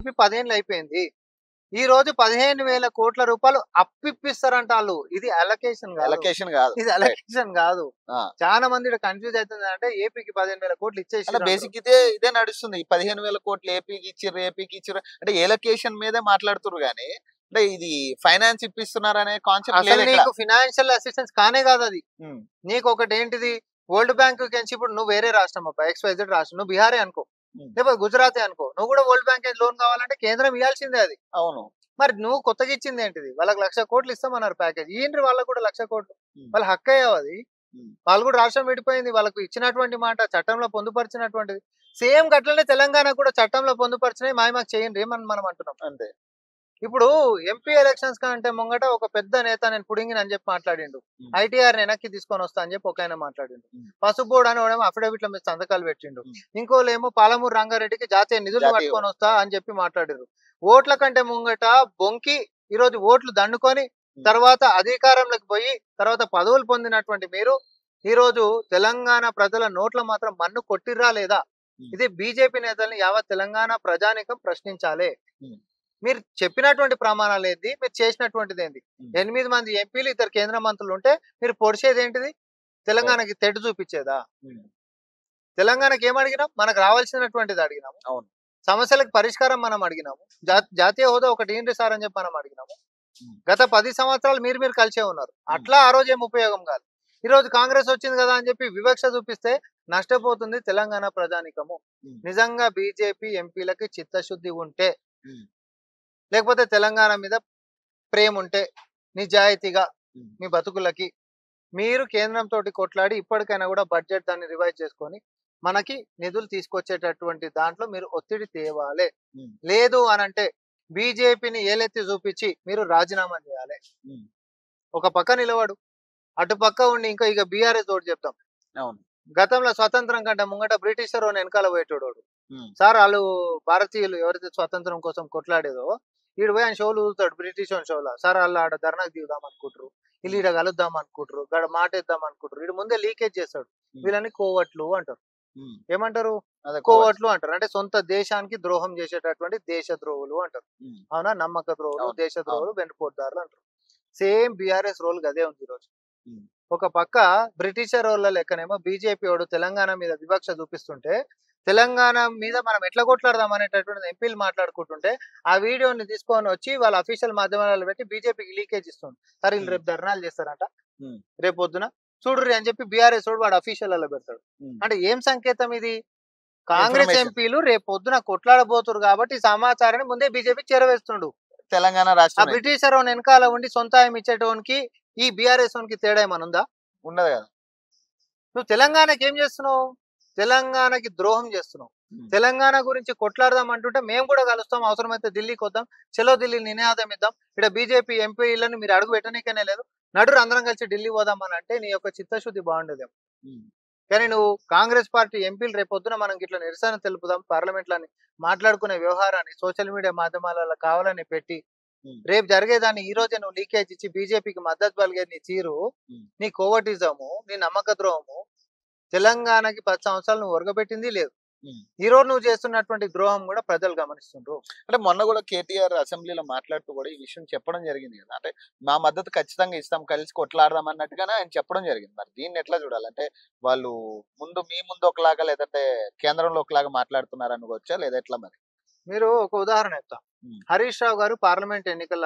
చెప్పి పదిహేనులు అయిపోయింది ఈ రోజు పదిహేను వేల కోట్ల రూపాయలు అప్పిప్పిస్తారంట వాళ్ళు ఇది అలొకేషన్ కాదు అలొకేషన్ కాదు ఇది అలొకేషన్ కాదు ఆ. చాలా మంది కన్ఫ్యూజ్ అవుతుంది అంటే ఏపీకి పదిహేను వేల కోట్లు ఇచ్చేసి అంటే బేసిక్ ఇదే ఇదే నడుస్తుంది ఈ పదిహేను వేల కోట్లు ఏపీకి ఇచ్చిర్రు ఏపీకి ఇచ్చిర్రు అంటే ఎలకేషన్ మీదే మాట్లాడుతున్నారు కానీ అంటే ఇది ఫైనాన్స్ ఇప్పిస్తున్నారు అనే కాన్సెప్ట్ అసలు లేదు ఇక్కడ నీకు ఫినాన్షియల్ అసిస్టెన్స్ కానే కాదు అది ఉమ్, నీకు ఒకటి ఏంటిది వరల్డ్ బ్యాంక్ నుంచి ఇప్పుడు నువ్వు వేరే రాష్ట్రం అబ్బా ఎక్స్వైజెడ్ రాష్ట్రం నువ్వు బీహారే అనుకో Hmm. లేకపోతే గుజరాత్ అనుకో నువ్వు కూడా వరల్డ్ బ్యాంక్ లోన్ కావాలంటే కేంద్రం ఇవ్వాల్సిందే అది అవును మరి నువ్వు కొత్తగా ఇచ్చింది ఏంటిది వాళ్ళకి లక్ష కోట్లు ఇస్తామన్నారు ప్యాకేజ్ ఏంటి వాళ్ళకి కూడా లక్ష కోట్లు Hmm. వాళ్ళ హక్కు అయ్యావు అది Hmm. వాళ్ళు కూడా రాష్ట్రం విడిపోయింది వాళ్ళకు ఇచ్చినటువంటి మాట చట్టంలో పొందుపరిచినటువంటిది సేమ్ గట్లనే తెలంగాణ కూడా చట్టంలో పొందుపరిచినవి మాయ మాకు చేయండి ఏమని మనం అంటున్నాం అంతే ఇప్పుడు ఎంపీ ఎలక్షన్స్ కంటే ముంగట ఒక పెద్ద నేత నేను పుడింగిని అని చెప్పి మాట్లాడిండు Hmm. ఐటీఆర్ వెనక్కి తీసుకొని వస్తా అని చెప్పి ఒక ఆయన మాట్లాడిండు Hmm. పసుబోర్డు అని వాడేమో అఫిడవిట్ల మీద సంతకాలు పెట్టిండు Hmm. ఇంకోలేమో పాలమూరు రంగారెడ్డికి జాతీయ నిధులు జాతీయ పట్టుకొని వస్తా అని చెప్పి మాట్లాడారు ఓట్ల కంటే ముంగట బొంకి ఈ రోజు ఓట్లు దండుకొని Hmm. తర్వాత అధికారంలోకి పోయి తర్వాత పదవులు పొందినటువంటి మీరు ఈ రోజు తెలంగాణ ప్రజల నోట్ల మాత్రం మన్ను కొట్టిర్రా లేదా Hmm. ఇది బీజేపీ నేతల్ని యావత్ తెలంగాణ ప్రజానికం ప్రశ్నించాలి Hmm. మీరు చెప్పినటువంటి ప్రమాణాలు ఏంది మీరు చేసినటువంటిది ఏంది Hmm. ఎనిమిది మంది ఎంపీలు ఇద్దరు కేంద్ర మంత్రులు ఉంటే మీరు పొడిచేది ఏంటిది తెలంగాణకి తెడ్డు చూపించేదా ఉమ్, తెలంగాణకి ఏం అడిగినాం మనకు రావాల్సినటువంటిది అడిగినాము అవును. సమస్యలకు పరిష్కారం మనం అడిగినాము జా- జాతీయ హోదా ఒకటి ఏంటి సార్ అని చెప్పి మనం అడిగినాము ఉమ్. గత పది సంవత్సరాలు మీరు మీరు కలిసే ఉన్నారు అట్లా ఆ రోజు ఏం ఉపయోగం కాదు ఈ రోజు కాంగ్రెస్ వచ్చింది కదా అని చెప్పి వివక్ష చూపిస్తే నష్టపోతుంది తెలంగాణ ప్రజానికము ఉమ్. నిజంగా బీజేపీ ఎంపీలకి చిత్తశుద్ధి ఉంటే ఉమ్. లేకపోతే తెలంగాణ మీద ప్రేమ ఉంటే నిజాయితీగా ఉమ్. మీ బతుకులకి మీరు కేంద్రం తోటి కొట్లాడి ఇప్పటికైనా కూడా బడ్జెట్ దాన్ని రివైజ్ చేసుకొని మనకి నిధులు తీసుకొచ్చేటటువంటి దాంట్లో మీరు ఒత్తిడి తేవాలి ఉమ్. లేదు అని అంటే బీజేపీని ఏలెత్తి చూపించి మీరు రాజీనామా చేయాలి ఉమ్. ఒక పక్క నిలవాడు అటు పక్క ఉండి ఇంకా ఇక బీఆర్ఎస్ తోటి చెప్తాం అవును గతంలో స్వతంత్రం కంటే ముంగట బ్రిటిషర్ వెనకాల పోయేటోడు ఉమ్, సార్ వాళ్ళు భారతీయులు ఎవరైతే స్వతంత్రం కోసం కొట్లాడేదో ఈడు పోయి ఆయన షోలు ఊదుతాడు బ్రిటిష్ వాళ్ళ షోలో సార్ వాళ్ళు ఆడ ధర్నాకు దిగుదాం అనుకుంటారు వీళ్ళు ఈడ కలుద్దాం అనుకుంటారు గడ మాట ఇద్దాం అనుకుంటారు వీడు ముందే లీకేజ్ చేస్తాడు వీళ్ళని కోవట్లు అంటారు ఉమ్, ఏమంటారు అదే కోవట్. కోవట్లు అంటారు అంటే సొంత దేశానికి ద్రోహం చేసేటటువంటి దేశ ద్రోహులు అంటారు ఉమ్, అవునా నమ్మక ద్రోహులు అవును, దేశ ద్రోహులు వెన్నుపోటుదారులు అంటారు సేమ్ బీఆర్ఎస్ రోల్ అదే ఉంది ఈరోజు ఉమ్. ఒక పక్క బ్రిటిషర్ రోళ్ళ లెక్కనేమో బీజేపీ వాడు తెలంగాణ మీద వివక్ష చూపిస్తుంటే తెలంగాణ మీద మనం ఎట్లా కొట్లాడదాం అనేటటువంటి ఎంపీలు మాట్లాడుకుంటుంటే ఆ వీడియోని తీసుకొని వచ్చి వాళ్ళ అఫీషియల్ మాధ్యమాలలో పెట్టి బీజేపీకి లీకేజ్ ఇస్తుంది సరే వీళ్ళు రేపు ధర్నాలు చేస్తారంట ఉమ్. రేపు పొద్దున చూడుర్రి అని చెప్పి బీఆర్ఎస్ వాడు వాడు అఫీషియల్ అలా పెడతాడు ఉమ్. అంటే ఏం సంకేతం ఇది కాంగ్రెస్ Information. ఎంపీలు రేపు పొద్దున కొట్లాడబోతురు కాబట్టి ఈ సమాచారాన్ని ముందే బీజేపీ చేరవేస్తుండు తెలంగాణ ఆ రాష్ట్రం బ్రిటిషర్ వాని వెనకాల ఉండి సొంతాయం ఇచ్చేటోనికి ఈ బీఆర్ఎస్ వానికి తేడా ఏమైనా ఉందా ఉండదు కదా నువ్వు తెలంగాణకి ఏం చేస్తున్నావు తెలంగాణకి ద్రోహం చేస్తున్నావు ఉమ్. తెలంగాణ గురించి కొట్లాడదాం అంటుంటే మేము కూడా కలుస్తాం అవసరమైతే ఢిల్లీకి వద్దాం చలో ఢిల్లీ నినాదం ఇద్దాం ఇక్కడ బీజేపీ ఎంపీలను మీరు అడుగు పెట్టనీకనే లేదు నడురు అందరం కలిసి ఢిల్లీ పోదాం అని అంటే నీ యొక్క చిత్తశుద్ధి బాగుండేదేమో ఉమ్, కానీ నువ్వు కాంగ్రెస్ పార్టీ ఎంపీలు రేపొద్దున మనం ఇట్లా నిరసన తెలుపుదాం పార్లమెంట్లని మాట్లాడుకునే వ్యవహారాన్ని సోషల్ మీడియా మాధ్యమాలలో కావాలని పెట్టి ఉమ్. రేపు జరిగేదాన్ని ఈ రోజే నువ్వు లీకేజ్ ఇచ్చి బీజేపీకి మద్దతు పలిగే నీ తీరు ఉమ్. నీ కోవటిజము నీ నమ్మక ద్రోహము తెలంగాణకి పది సంవత్సరాలు నువ్వు ఒరగబెట్టింది లేదు ఉమ్. ఈ రోజు నువ్వు చేస్తున్నటువంటి ద్రోహం కూడా ప్రజలు గమనిస్తుండ్రు అంటే మొన్న కూడా కేటీఆర్ అసెంబ్లీలో మాట్లాడుతూ కూడా ఈ విషయం చెప్పడం జరిగింది కదా అంటే మా మద్దతు ఖచ్చితంగా ఇస్తాం కలిసి కొట్లాడదాం అన్నట్టుగానే ఆయన చెప్పడం జరిగింది మరి దీన్ని ఎట్లా చూడాలంటే వాళ్ళు ముందు మీ ముందు ఒకలాగా లేదంటే కేంద్రంలో ఒకలాగా మాట్లాడుతున్నారు అనుకోవచ్చా లేదా ఎట్లా మరి మీరు ఒక ఉదాహరణ చెప్తా ఉమ్. హరీష్ రావు గారు పార్లమెంట్ ఎన్నికల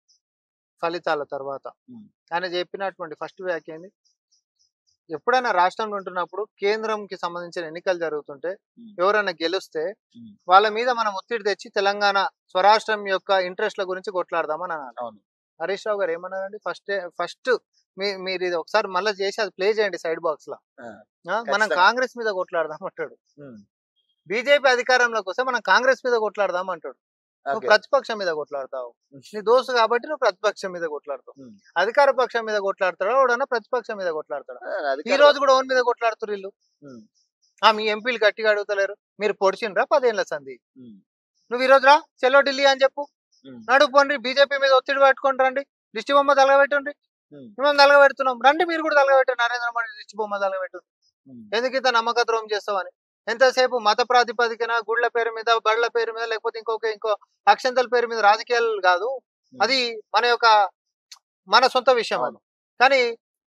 ఫలితాల తర్వాత ఉమ్. ఆయన చెప్పినటువంటి ఫస్ట్ వ్యాఖ్య ఏంది ఎప్పుడైనా రాష్ట్రంలో ఉంటున్నప్పుడు కేంద్రంకి సంబంధించిన ఎన్నికలు జరుగుతుంటే ఉమ్. ఎవరైనా గెలిస్తే ఉమ్. వాళ్ళ మీద మనం ఒత్తిడి తెచ్చి తెలంగాణ స్వరాష్ట్రం యొక్క ఇంట్రెస్ట్ల గురించి కొట్లాడదామని అన్నారు అవును హరీష్ రావు గారు ఏమన్నారండి ఫస్ట్ ఫస్ట్ మీ మీరు ఇది ఒకసారి మళ్ళీ చేసి అది ప్లే చేయండి సైడ్ బాక్స్ లో ఆ, ఆ, మనం ఖచ్చితంగా. కాంగ్రెస్ మీద కొట్లాడదాం అంటాడు ఉమ్, బీజేపీ అధికారంలోకి వస్తే మనం కాంగ్రెస్ మీద కొట్లాడదాం అంటాడు నువ్వు ఓకే. ప్రతిపక్షం మీద కొట్లాడతావు నీ దోస్తు కాబట్టి నువ్వు ప్రతిపక్షం మీద కొట్లాడతావు ఉమ్. అధికార పక్షం మీద కొట్లాడతాడా ఎవడన్నా ప్రతిపక్షం మీద కొట్లాడతాడా ఆ, ఈ అధికార- రోజు కూడా ఓన్ మీద కొట్లాడుతున్నారు వీళ్ళు ఉమ్, ఆ మీ ఎంపీలు గట్టిగా అడుగుతలేరు మీరు పొడిచిండ్రా పదేళ్ల సంధి ఉమ్, నువ్వు ఈ రోజు రా చెల్లో ఢిల్లీ అని చెప్పు ఉమ్, నడుపు పోండి బీజేపీ మీద ఒత్తిడి పెట్టుకొని రండి దిష్టి బొమ్మ తలగబెట్టండి ఉమ్, మేము తలగబెడుతున్నాం రండి మీరు కూడా తలగబెట్టండి నరేంద్ర మోడీ దిష్టి బొమ్మ తలగబెట్టు ఉమ్. ఎందుకు ఇంత నమ్మక ద్రోహం చేస్తావని ఎంతసేపు మత ప్రాతిపదికన గుళ్ళ పేరు మీద బళ్ళ పేరు మీద లేకపోతే ఇంకొక ఇంకో అక్షంతల పేరు మీద రాజకీయాలు కాదు అది మన యొక్క మన సొంత విషయం అది కానీ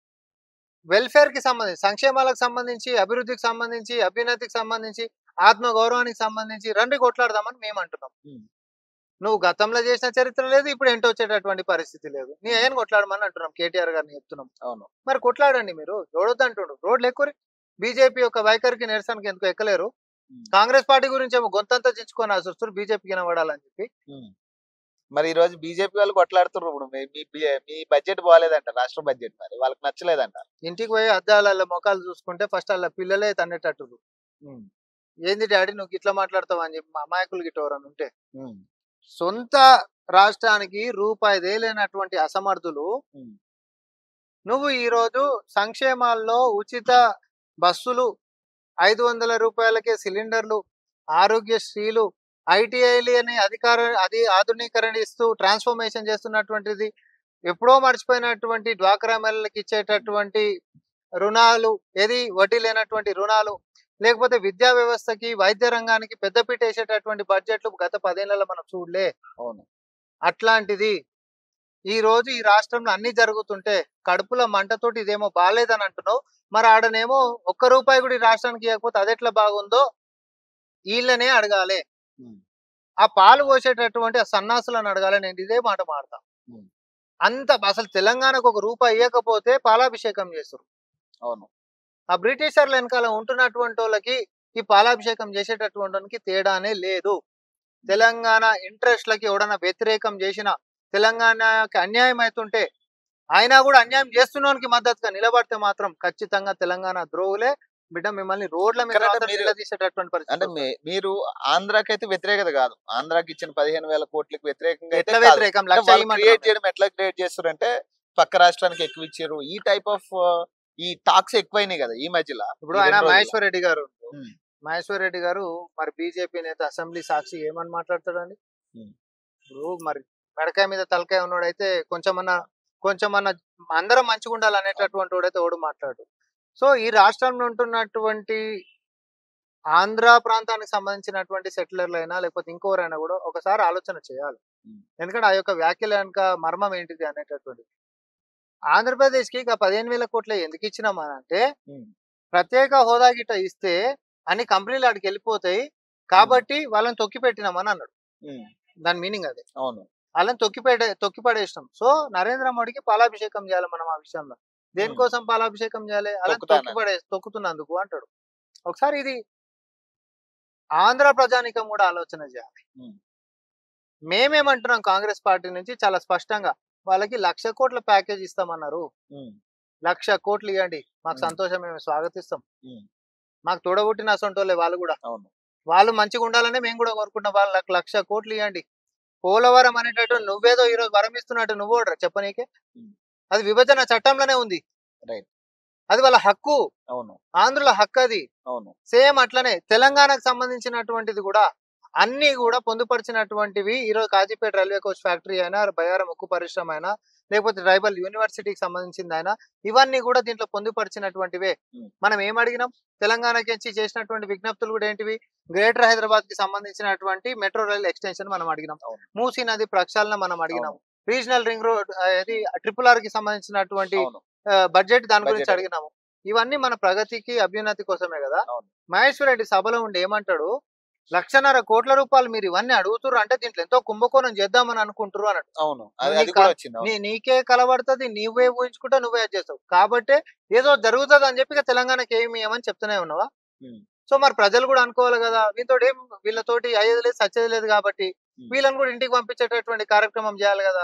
వెల్ఫేర్ కి సంబంధించి సంక్షేమాలకు సంబంధించి అభివృద్ధికి సంబంధించి అభ్యున్నతికి సంబంధించి ఆత్మ గౌరవానికి సంబంధించి రండి కొట్లాడదామని మేము అంటున్నాం ఉమ్. నువ్వు గతంలో చేసిన చరిత్ర లేదు ఇప్పుడు ఏంటో వచ్చేటటువంటి పరిస్థితి లేదు నీ ఏం కొట్లాడమని అంటున్నాం కేటీఆర్ గారిని చెప్తున్నాం అవును మరి కొట్లాడండి మీరు చూడొద్దు అంటుండు రోడ్లు ఎక్కువ బీజేపీ యొక్క వైఖరికి నిరసనకి ఎందుకు ఎక్కలేరు ఉమ్. కాంగ్రెస్ పార్టీ గురించి ఏమో గొంతంతా చించుకొని వస్తారు బీజేపీకి వినబడాలని చెప్పి ఉమ్. మరి ఈ రోజు బీజేపీ వాళ్ళు కొట్లాడుతున్నారు ఇప్పుడు మీ- మీ బి- మీ బడ్జెట్ బాగాలేదంట రాష్ట్ర బడ్జెట్ మరి వాళ్ళకి నచ్చలేదంట ఇంటికి పోయి అద్దాల ముఖాలు చూసుకుంటే ఫస్ట్ అలా పిల్లలే తన్నేటట్టు ఉమ్. ఏంది డాడీ నువ్వు ఇట్లా మాట్లాడతావు అని చెప్పి మా అమాయకులు గిట్ట ఎవరన్నా ఉంటే ఉమ్. సొంత రాష్ట్రానికి రూపాయి లేనటువంటి అసమర్థులు ఉమ్. నువ్వు ఈ రోజు సంక్షేమాల్లో ఉచిత బస్సులు ఐదు వందల రూపాయలకే సిలిండర్లు ఆరోగ్యశ్రీలు ఐటీఐలు అని అధికార అది ఆధునీకరణ ఇస్తూ ట్రాన్స్ఫర్మేషన్ చేస్తున్నటువంటిది ఎప్పుడో మర్చిపోయినటువంటి డ్వాక్రా మహిళలకు ఇచ్చేటటువంటి రుణాలు ఏది వడ్డీ లేనటువంటి రుణాలు లేకపోతే విద్యా వ్యవస్థకి వైద్య రంగానికి పెద్దపీట వేసేటటువంటి బడ్జెట్లు గత పదేళ్లలో మనం చూడలే అవును అట్లాంటిది ఈ రోజు ఈ రాష్ట్రంలో అన్ని జరుగుతుంటే కడుపులో మంటతోటి ఇదేమో బాగాలేదని అంటున్నావు మరి ఆడనేమో ఒక్క రూపాయి కూడా ఈ రాష్ట్రానికి ఇవ్వకపోతే అది ఎట్లా బాగుందో వీళ్ళనే అడగాలి ఉమ్. ఆ పాలు పోసేటటువంటి ఆ సన్నాసులను అడగాలి నేను ఇదే మాట మాడతా ఉమ్. అంత అసలు తెలంగాణకు ఒక రూపాయి ఇవ్వకపోతే పాలాభిషేకం చేస్తారు అవును ఆ బ్రిటిషర్ల వెనకాల ఉంటున్నటువంటి వాళ్ళకి ఈ పాలాభిషేకం చేసేటటువంటి వానికి తేడానే లేదు తెలంగాణ ఇంట్రెస్ట్లకి ఎవడన్నా వ్యతిరేకం చేసిన తెలంగాణకి అన్యాయం అవుతుంటే అయినా కూడా అన్యాయం చేస్తున్నోనికి మద్దతుగా నిలబడితే మాత్రం ఖచ్చితంగా తెలంగాణ ద్రోహులే బిడ్డ మిమ్మల్ని రోడ్ల మీద కరెక్ట్ మాత్రం మీరు- నిలదీసేటటువంటి పరిస్థితి అంటే వస్తుంది. మీ- మీరు ఆంధ్రాకి అయితే వ్యతిరేకత కాదు ఆంధ్రాకి ఇచ్చిన పదిహేను వేల కోట్లకి వ్యతిరేకంగా అయితే ఎట్లా కాదు. వ్యతిరేకం అంటే లక్ష వాళ్ళు ఇవ్వమంటున్నాం క్రియేట్ మేము. చేయడం ఎట్లా క్రియేట్ చేస్తారంటే పక్క రాష్ట్రానికి ఎక్కువ ఇచ్చారు ఈ టైప్ ఆఫ్ ఈ టాక్స్ ఎక్కువైనాయి కదా ఈ మధ్యలో ఇప్పుడు ఈ ఆయన రెండు రోజుల్లో. మహేశ్వర్ రెడ్డి గారు ఉమ్. మహేశ్వర్ రెడ్డి గారు మరి బీజేపీ నేత అసెంబ్లీ సాక్షి ఏమని మాట్లాడతాడండి ఉమ్. ఇప్పుడు మరి మెడకాయ మీద తలకాయ ఉన్నాడైతే కొంచెమన్నా కొంచెమన్నా అందరం మంచిగా ఉండాలి అనేటటువంటి వాడైతే ఓడు మాట్లాడు సో ఈ రాష్ట్రంలో ఉంటున్నటువంటి ఆంధ్ర ప్రాంతానికి సంబంధించినటువంటి సెటిలర్లు అయినా లేకపోతే ఇంకోరైనా కూడా ఒకసారి ఆలోచన చేయాలి ఉమ్. ఎందుకంటే ఆ యొక్క వ్యాఖ్యల వెనుక మర్మం ఏంటిది అనేటటువంటి ఆంధ్రప్రదేశ్ కి ఇక పదిహేను వేల కోట్లు ఎందుకు ఇచ్చినామని అంటే ఉమ్. ప్రత్యేక హోదా గిట్ట ఇస్తే అన్ని కంపెనీలు అక్కడికి వెళ్ళిపోతాయి కాబట్టి వాళ్ళని తొక్కి పెట్టినామని అన్నాడు ఉమ్. దాని మీనింగ్ అదే అవును వాళ్ళని తొక్కి పెట్టే తొక్కి పడేసినాం సో నరేంద్ర మోడీకి పాలాభిషేకం చేయాలి మనం ఆ విషయంలో దేనికోసం పాలాభిషేకం చేయాలి అలా తొక్కుతాను. తొక్కి పడే తొక్కుతున్నందుకు అంటాడు ఒకసారి ఇది ఆంధ్ర ప్రజానికం కూడా ఆలోచన చేయాలి ఉమ్. మేమేమంటున్నాం కాంగ్రెస్ పార్టీ నుంచి చాలా స్పష్టంగా వాళ్ళకి లక్ష కోట్ల ప్యాకేజ్ ఇస్తామన్నారు ఉమ్. లక్ష కోట్లు ఇవ్వండి మాకు ఉమ్. సంతోషం మేము స్వాగతిస్తాం ఉమ్. మాకు తోడబుట్టిన అసొంటోళ్ళే వాళ్ళు కూడా అవును వాళ్ళు మంచిగా ఉండాలని మేము కూడా కోరుకుంటాం వాళ్ళకి లక్ష కోట్లు ఇవ్వండి పోలవరం అనేటట్టు నువ్వేదో ఈరోజు వరం ఇస్తున్నట్టు నువ్వు కూడా చెప్పనీకే ఉమ్. అది విభజన చట్టంలోనే ఉంది Right. అది వాళ్ళ హక్కు అవును ఆంధ్రుల హక్కు అది అవును సేమ్ అట్లనే తెలంగాణకు సంబంధించినటువంటిది కూడా అన్ని కూడా పొందుపరిచినటువంటివి ఈరోజు కాజీపేట రైల్వే కోచ్ ఫ్యాక్టరీ అయినా బయారం ఉక్కు పరిశ్రమ అయినా లేకపోతే ట్రైబల్ యూనివర్సిటీకి సంబంధించింది అయినా ఇవన్నీ కూడా దీంట్లో పొందుపరిచినటువంటివే Hmm. మనం ఏం అడిగినాం తెలంగాణకి వచ్చి చేసినటువంటి విజ్ఞప్తులు కూడా ఏంటివి గ్రేటర్ హైదరాబాద్ కి సంబంధించినటువంటి మెట్రో రైల్ ఎక్స్టెన్షన్ మనం అడిగినాం అవును. మూసీ నది ప్రక్షాళన మనం అడిగినాం అవును. రీజనల్ రింగ్ రోడ్ అది ట్రిపుల్ ఆర్ కి సంబంధించినటువంటి అవును బడ్జెట్ దాని గురించి Budget. అడిగినాము ఇవన్నీ మన ప్రగతికి అభ్యున్నతి కోసమే కదా అవును. మహేశ్వర్ రెడ్డి సభలో ఉండి ఏమంటాడు లక్షన్నర కోట్ల రూపాయలు మీరు ఇవన్నీ అడుగుతుర్రు అంటే దీంట్లో ఎంతో కుంభకోణం చేద్దామని అనుకుంటారు అన్నట్టు అవును అది నీ అది కూడా కా- వచ్చింది అవును. నీ నీకే కలబడుతుంది నువ్వే ఊహించుకుంటా నువ్వే అది చేస్తావు కాబట్టి ఏదో జరుగుతుంది అని చెప్పి ఇక తెలంగాణకి ఏమి ఏమని చెప్తూనే ఉన్నావా ఉమ్. సో మరి ప్రజలు కూడా అనుకోవాలి కదా వీళ్ళతో ఏం వీళ్ళతోటి అయ్యేది లేదు సచ్చేది లేదు కాబట్టి ఉమ్. వీళ్ళని కూడా ఇంటికి పంపించేటటువంటి కార్యక్రమం చేయాలి కదా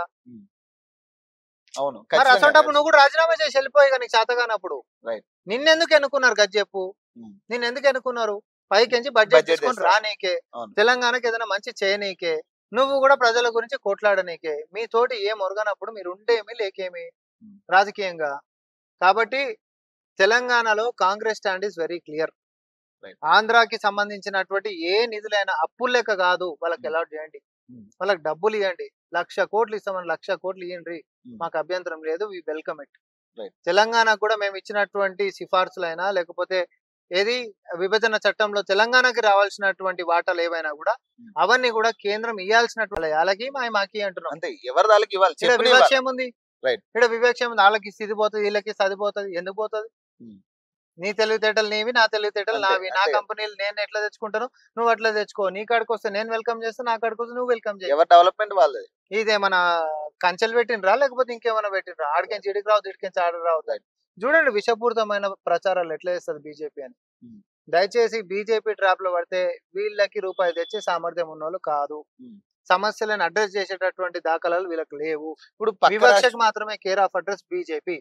అవును మరి ఖచ్చితంగా అసలు నువ్వు కూడా రాజీనామా చేసి వెళ్ళిపోయి నీకు చేతగానప్పుడు Right. నిన్నెందుకు ఎన్నుకున్నారు గది చెప్పు ఉమ్. నిన్ను ఎందుకు ఎన్నుకున్నారు పైకించి బడ్జెట్ Budget తీసుకొని చేస్తారు. రానీకే అవును. తెలంగాణకి ఏదైనా మంచి చేయనీకే నువ్వు కూడా ప్రజల గురించి కొట్లాడనీకే మీ తోటి ఏం ఒరగనప్పుడు మీరు ఉండేమి లేకేమి ఉమ్. రాజకీయంగా కాబట్టి తెలంగాణలో Congress stand is very clear Right. ఆంధ్రాకి సంబంధించినటువంటి ఏ నిధులైనా అప్పులు లెక్క కాదు వాళ్ళకి ఉమ్. అలాట్ చేయండి ఉమ్. వాళ్ళకి డబ్బులు ఇవ్వండి లక్ష కోట్లు ఇస్తామని లక్ష కోట్లు ఇవ్వండి ఉమ్. మాకు అభ్యంతరం లేదు వి వెల్కమ్ ఇట్ Right. తెలంగాణకు కూడా మేము ఇచ్చినటువంటి సిఫార్సులైనా లేకపోతే ఏది విభజన చట్టంలో తెలంగాణకి రావాల్సినటువంటి వాటాలు ఏవైనా కూడా ఉమ్. అవన్నీ కూడా కేంద్రం ఇవ్వాల్సినటువంటి వాళ్ళకి మా మాకి అంటున్నాం అంతే ఎవరి దానికి ఇవ్వాలి ఇక్కడ చెప్పుని వివక్ష ఇవ్వాలి. ఏముంది Right. ఇక్కడ వివక్ష ఏముంది వాళ్ళకి ఇది పోతుంది వీళ్ళకి అది పోతుంది ఎందుకు పోతుంది ఉమ్. నీ తెలివితేటలు నీవి నా తెలివితేటలు అంతే, నావి నా అంతే. కంపెనీలు నేను ఎట్లా తెచ్చుకుంటాను నువ్వు అట్లా తెచ్చుకో నీ కాడికి వస్తే నేను వెల్కమ్ చేస్తా నా కాడికి వస్తే నువ్వు వెల్కమ్ చేయి ఎవరి డెవలప్మెంట్ వాళ్ళది ఇదేమన్నా కంచెలు పెట్టినరా లేకపోతే ఇంకేమైనా పెట్టినరా ఆడికెంచి ఇడికి రావు ఇడికెంచి ఆడికి రావు Right. చూడండి విషపూరితమైన ప్రచారాలు ఎట్లా చేస్తుంది బీజేపీ అని Hmm. దయచేసి బీజేపీ ట్రాప్ లో పడితే వీళ్ళకి రూపాయి తెచ్చే సామర్థ్యం ఉన్నోళ్ళు కాదు Hmm. సమస్యలను అడ్రస్ చేసేటటువంటి దాఖలాలు వీళ్ళకి లేవు ఇప్పుడు పక్క వివక్షకు మాత్రమే కేర్ ఆఫ్ అడ్రస్ బీజేపీ